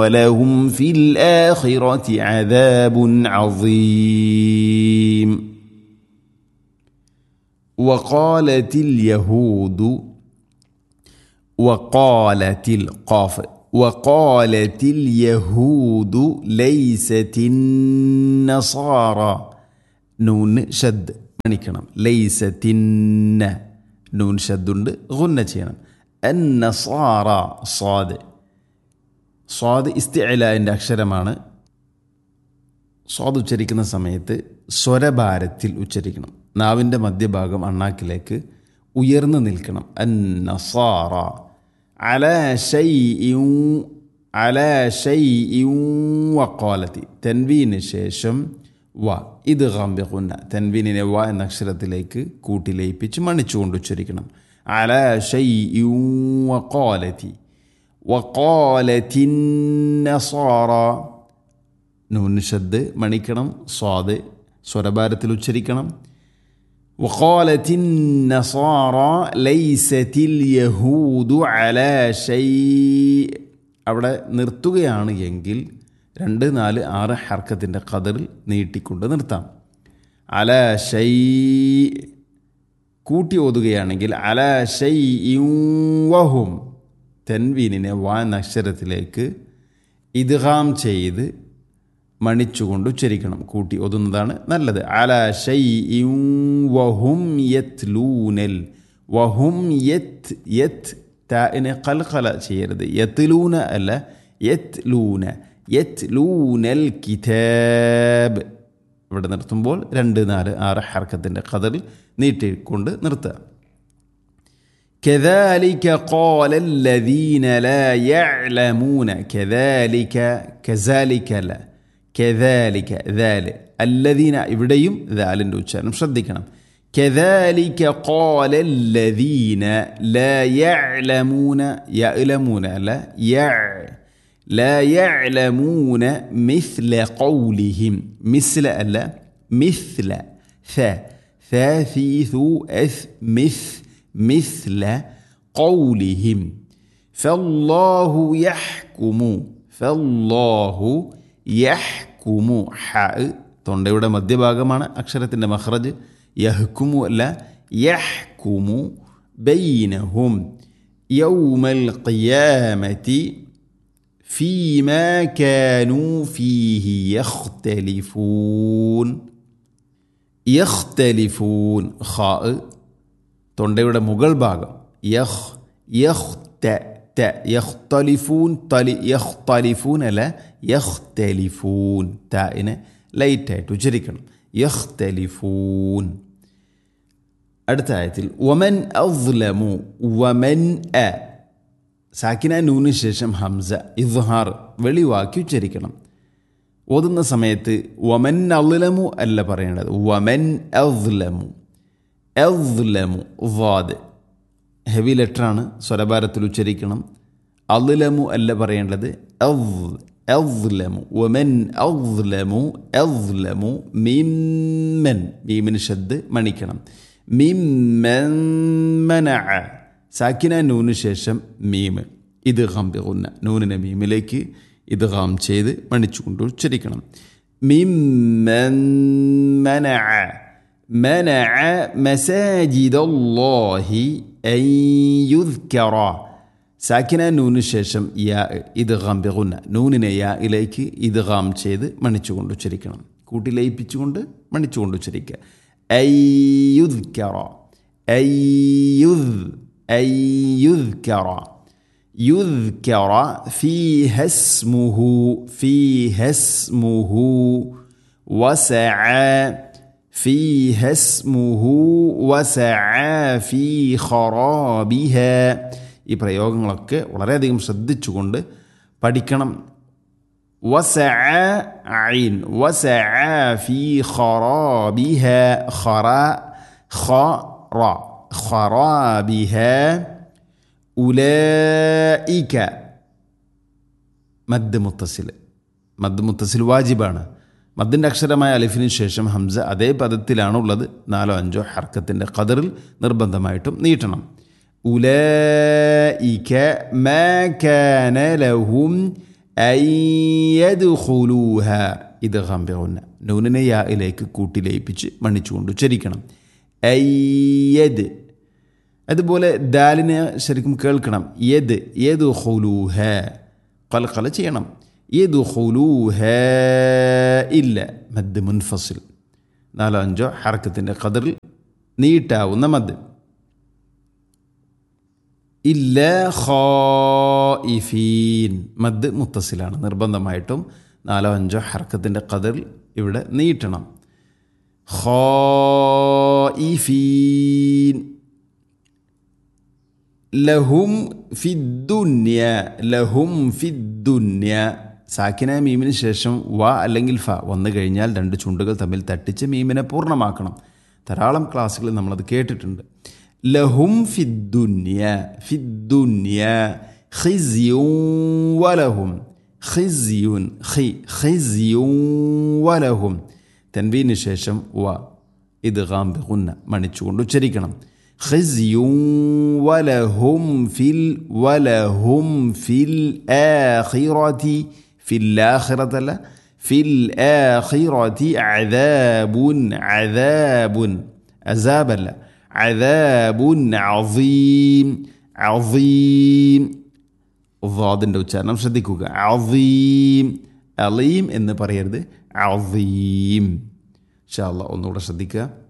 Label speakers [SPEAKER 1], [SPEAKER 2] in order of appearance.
[SPEAKER 1] ولهم في الآخرة عذاب عظيم وقالت اليهود وقالت القاف وقالت اليهود ليست النصارى نون شد മണിക്കണം ലൈസത്തിന്ന നൂൻ ഷദ്ദുണ്ട് ഗുന്ന ചെയ്യണം അന്നസാറ സ്വാദ് സ്വാദ് ഇസ്തിഅലാൻ്റെ അക്ഷരമാണ് സ്വാദ് ഉച്ചരിക്കുന്ന സമയത്ത് സ്വരഭാരത്തിൽ ഉച്ചരിക്കണം നാവിൻ്റെ മധ്യഭാഗം അണ്ണാക്കിലേക്ക് ഉയർന്നു നിൽക്കണം അന്നസാറ അല ഷൈ അല ഷൈ വക്കോലത്തി തെൻവീന് ശേഷം വ ഇത് ഗാംബ്യഖുന്ന തെൻവീനിനെ വ എന്ന അക്ഷരത്തിലേക്ക് കൂട്ടി ലയിപ്പിച്ച് മണിച്ചുകൊണ്ട് ഉച്ചരിക്കണം അല ഷൈ വക്കോലത്തി വക്കോലത്തിന്നസാറ നൂൻ ഷദ് മണിക്കണം സ്വാദ് സ്വരഭാരത്തിൽ ഉച്ചരിക്കണം وقالت النصارى ليست اليهود على شيء അവിടെ നിർത്തുകയാണ് എങ്കിൽ രണ്ട് നാല് ആറ് ഹർക്കത്തിൻ്റെ കതറിൽ നീട്ടിക്കൊണ്ട് നിർത്താം അല ഷൈ കൂട്ടി ഓതുകയാണെങ്കിൽ അല ഷൈ വഹും തെൻവീനിനെ വാ എന്ന അക്ഷരത്തിലേക്ക് ഇദ്ഹാം ചെയ്ത് മണിച്ചുകൊണ്ട് ഉച്ചരിക്കണം കൂട്ടി ഒതുന്നതാണ് നല്ലത് അല ഷൈ വഹും യത് ലൂനൽ വഹും യത് യത് താഇനെ കൽഖല ചെയ്യരുത് യത് ലൂന അല്ല യത് ലൂന യത് ലൂനൽ കിതാബ് ഇവിടെ നിർത്തുമ്പോൾ രണ്ട് നാല് ആറ് ഹർക്കത്തിൻ്റെ കതറിൽ നീട്ടിക്കൊണ്ട് നിർത്തുക كذلك قال الذين لا يعلمون كذلك كذلك لا كذلك ذلك الذين ഇവിടെയും ദാലിൻ്റെ ഉച്ചാരണം ശ്രദ്ധിക്കണം كذلك قال الذين لا يعلمون يعلمون لا يع لا يعلمون مثل قولهم مثل ألا مثل ثا ثا في ثو أث مث مثل قولهم فالله يحكم فالله യഹ്കുമു ഹ തൊണ്ടയുടെ മധ്യഭാഗമാണ് അക്ഷരത്തിൻ്റെ മഹ്റജ് യഹ്കുമു അല്ല യഹ്കുമു ബൈനഹും യൗമൽ ഖിയാമത്തി فيما كانوا فيه يختلفون يختلفون خاء തൊണ്ടയുടെ മുകൾ ഭാഗം യഹ് യഹ് ത ത യഖ്തലിഫൂൻ തലി യഖ്തലിഫൂൻ അല്ല യഖ്തലിഫൂൻ തായിനെ ലൈറ്റായിട്ട് ഉച്ചരിക്കണം യഖ്തലിഫൂൻ അടുത്ത ആയത്തിൽ വമൻ അസ്ലമു വമൻ അ സാക്കിന നൂന് ശേഷം ഹംസ ഇദ്ഹാർ വെളിവാക്കി ഉച്ചരിക്കണം ഓതുന്ന സമയത്ത് വമൻ അസ്ലമു അല്ല പറയേണ്ടത് വമൻ അസ്ലമു അസ്ലമു വാദ് ഹെവി ലെറ്ററാണ് സ്വരഭാരത്തിൽ ഉച്ചരിക്കണം അദ്ലമു അല്ല പറയേണ്ടത് അദ്ലമു ഒമൻ അദ്ലമു അദ്ലമു മിമ്മൻ മീമിന് ഷദ് മണിക്കണം മിമ്മൻ മനഅ സാക്കിന നൂന് ശേഷം മീമ് ഇത് ഹംബിറുന്ന നൂനിനെ മീമിലേക്ക് ഇത് ഹാം ചെയ്ത് മണിച്ചുകൊണ്ട് ഉച്ചരിക്കണം മിമ്മൻ മനഅ منع مساجد الله أن يذكر സാക്കിന നൂന് ശേഷം യാ ഇദ്ഗാം ബിഗുന്ന നൂനിനെ യാ ഇലേക്ക് ഇദ്ഗാം ചെയ്ത് മണിച്ചുകൊണ്ട് ഉച്ചരിക്കണം കൂട്ടി ലയിപ്പിച്ചുകൊണ്ട് മണിച്ചുകൊണ്ട് ഉച്ചരിക്കുക അയ്യുദ്ക്കറ അയ്യുദ് അയ്യുദ്ക്കറ يذكر فيها اسمه فيها اسمه وسعى فيها اسمه وسعى في خرابها ഈ പ്രയോഗങ്ങളൊക്കെ വളരെയധികം ശ്രദ്ധിച്ചുകൊണ്ട് പഠിക്കണം وسع عين وسع في خرابها خرا خرا خرابها أولئك മദ് മുത്തസിൽ മദ് മുത്തസിൽ വാജിബാണ് മദ്ദിൻ്റെ അക്ഷരമായ അലിഫിന് ശേഷം ഹംസ അതേ പദത്തിലാണുള്ളത് നാലോ അഞ്ചോ ഹർക്കത്തിൻ്റെ ഖദറിൽ നിർബന്ധമായിട്ടും നീട്ടണം ഉലഇക മാ കാന ലഹും ഐയദ്ഖുലൂഹ ഇത് ഗംബിറുന്ന നൂനിനെ യായിലേക്ക് കൂട്ടി ലയിപ്പിച്ച് മണ്ണിച്ചുകൊണ്ട് ഉച്ചരിക്കണം ഐയദ് അതുപോലെ ദാലിനെ ശരിക്കും കേൾക്കണം യദ് യദ് ഹുലൂഹ കലക്കല ചെയ്യണം യദ് ഹുലൂഹ ഇല്ല മദ് മുൻഫസിൽ നാലോ അഞ്ചോ ഹർക്കത്തിൻ്റെ കതിറിൽ നീട്ടാവുന്ന മദ് ഇല്ല ഖായിഫീൻ മദ് മുത്തസിലാണ് നിർബന്ധമായിട്ടും നാലോ അഞ്ചോ ഹർക്കത്തിൻ്റെ കതിറിൽ ഇവിടെ നീട്ടണം ഖായിഫീൻ ലഹും ഫിദ്ദുന്യ ലഹും ഫിദ്ദുന്യ സാക്കിന മീമിന് ശേഷം വ അല്ലെങ്കിൽ ഫ വന്നു കഴിഞ്ഞാൽ രണ്ട് ചുണ്ടുകൾ തമ്മിൽ തട്ടിച്ച് മീമിനെ പൂർണ്ണമാക്കണം ധാരാളം ക്ലാസ്സുകളിൽ നമ്മളത് കേട്ടിട്ടുണ്ട് ലഹും ഫിദ്ദുന്യ ഫിദ്ദുന്യ ഖിസ്യൂൻ വലഹും ഖിസ്യൂൻ ഖി ഖിസ്യൂൻ വലഹും തൻവീന് ശേഷം വ ഇത് ഗാംബിഗുന്ന മണിച്ചുകൊണ്ട് ഉച്ചരിക്കണം خزي ولهم في ال ولهم في الآخرة في الآخرة لا في الآخرة عذاب عذاب عذاب لا عذاب عظيم عظيم ضادൻ്റെ ഉച്ചാരണം ശ്രദ്ധിക്കുക അളീം അലീം എന്ന് പറയരുത് അളീം ഷാ അല്ല ഒന്നുകൂടെ ശ്രദ്ധിക്കുക